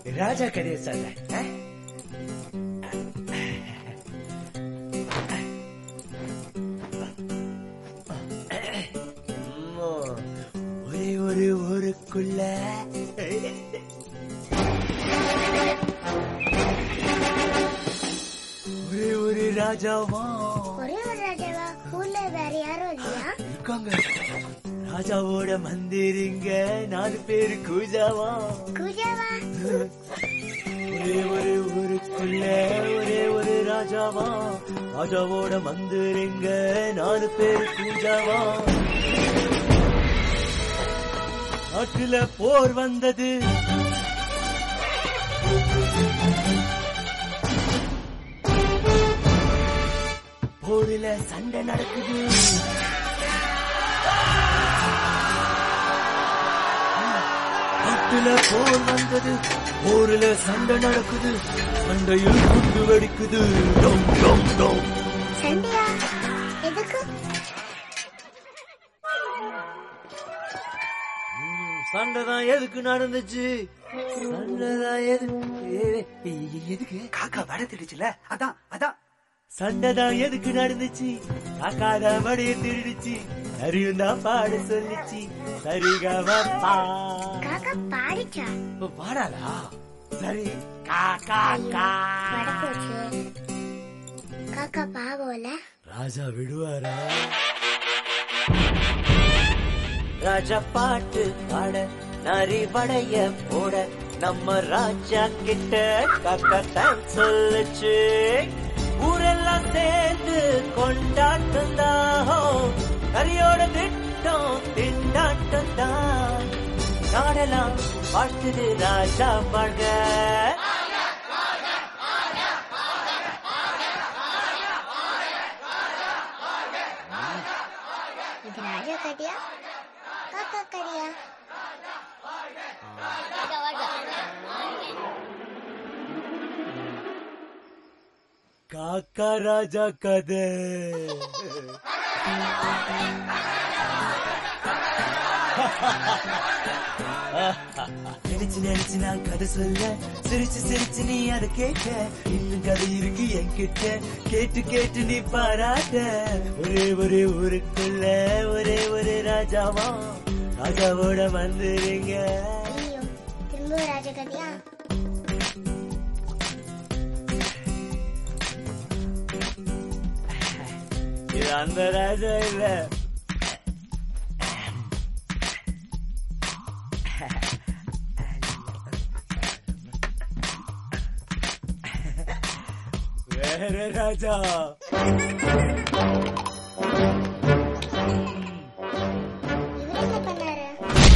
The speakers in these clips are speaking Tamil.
ராஜா கதையை சொல்றேன் ஆ? அம்மா, ஒரே ஒரு ஊருக்குள்ள ஒரே ஒரு ராஜாவா ஒரே ஒரு ராஜாவா ஊர்ல வேற யாரும் இல்லையா இருக்காங்க ராஜாவோட மந்திரிங்க நாலு பேரு கூஜாவா குஜாவா ஒரே ஒரு ஊருக்குள்ள ஒரே ஒரு ராஜாவா ராஜாவோட மந்திரிங்க நாலு பேரு கூஜாவா நாட்டுல போர் வந்தது போரில சண்டை நடக்குது நாட்டுல போர் வந்தது போரில சண்டை நடக்குது சண்டையில் குண்டு வெடிக்குது டொம் டொம் டொம் சண்டையா எதுக்கு ம், சண்டைதான் எதுக்கு நடந்துச்சு சண்டைதான் எதுக்கு ஏ- எ- எதுக்கு காக்கா வட திடுச்சுல அதான் அதான் சண்டைதான் எதுக்கு நடந்துச்சு காக்காத மடிய திருடிச்சு சரியும் தான் பாட சொல்லிச்சு சரிகமா பா காக்கா பாடிச்சா இப்ப பாடாதா சரி காக்கா கா வட போச்சு காக்கா பாவம்ல ராஜா விடுவாரா ராஜா பாட்டு பாட நரி வடைய போட நம்ம ராஜா கிட்ட காக்கா தான் சொல்லுச்சு ஊரெல்லாம் சேர்ந்து கொண்டாட்டம் தான் நரியோட திட்டம் திண்டாட்டம் தான் நாடெல்லாம் வாழ்த்துது ராஜா வாழ்க இது ராஜா கடியா காக்கா கடியா காக்கா ராஜா கதை நினைச்சு நினைச்சு நான் கதை சொல்ல சிரிச்சு சிரிச்சு நீ அதை கேட்க இன்னும் கதை இருக்கு என்கிட்ட கேட்டு கேட்டு நீ பாராட்ட ஒரே ஒரே ஊருக்குள்ள ஒரே ஒரு ராஜாவா ராஜாவோட வந்துருங்க ஐயோ திரும்ப ராஜா கடியா இது அந்த ராஜா இல்ல வேற ராஜா இவர் என்ன பண்ணாரு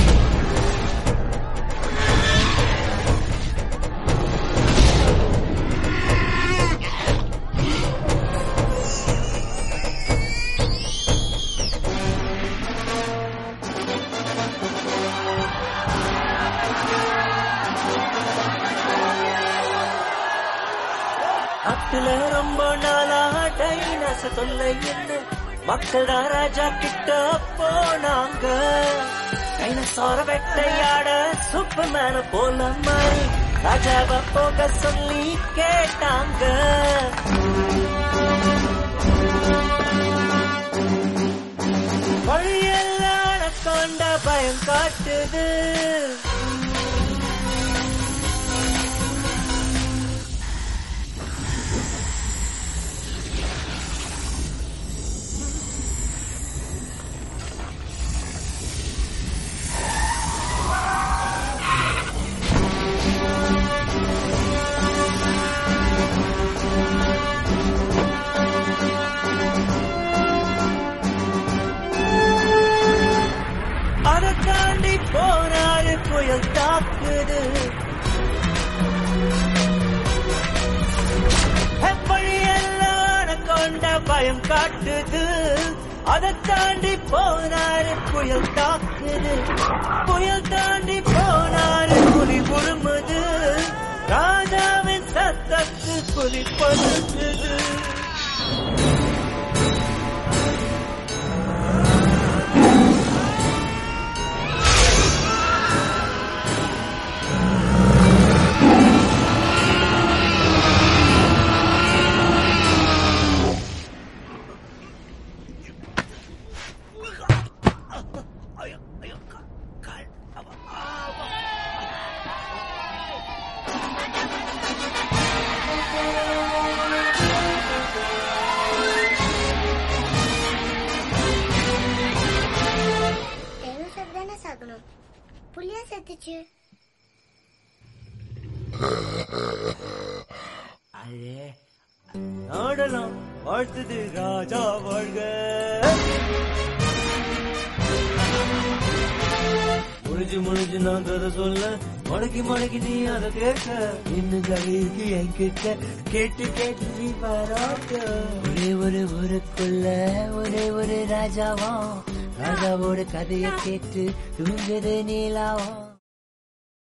நாட்டுல ரொம்ப நாளா டைனச தொல்லை என்ன மக்கள் தான் ராஜா கிட்ட போனாங்க டைனசார வேட்டையாட சூப்பர்மேன போல மாதிரி ராஜாவை போக சொல்லி கேட்டாங்க வழியெல்லாம் கொண்ட பயம் காட்டுது அதை தாண்டி போனாரு புயல் தாக்குது வழியெல்லாம் கொண்ட பயம் காட்டுது அதை தாண்டி போனாரு புயல் தாக்குது புயல் தாண்டி போனாரு புலி முழுமுது ராஜாவின் சத்தத்து புலி பதுக்குது டைனோசர் தானே சாகணும் புள்ளியா செத்துச்சு அழே ஆடலாம் வாழ்த்துது ராஜா வாழ்க முடிஞ்சு முடிஞ்சு நான் கதை சொல்ல மடக்கி மடக்கி நீ அதை கேட்க இன்னும் கதை இருக்கு என்கிட்ட கேட்டு கேட்டு நீ பாராட்ட ஒரே ஒரு ஊருக்குள்ள ஒரே ஒரு ராஜாவா ராஜாவோட கதையை கேட்டு தூங்குது நீலாவா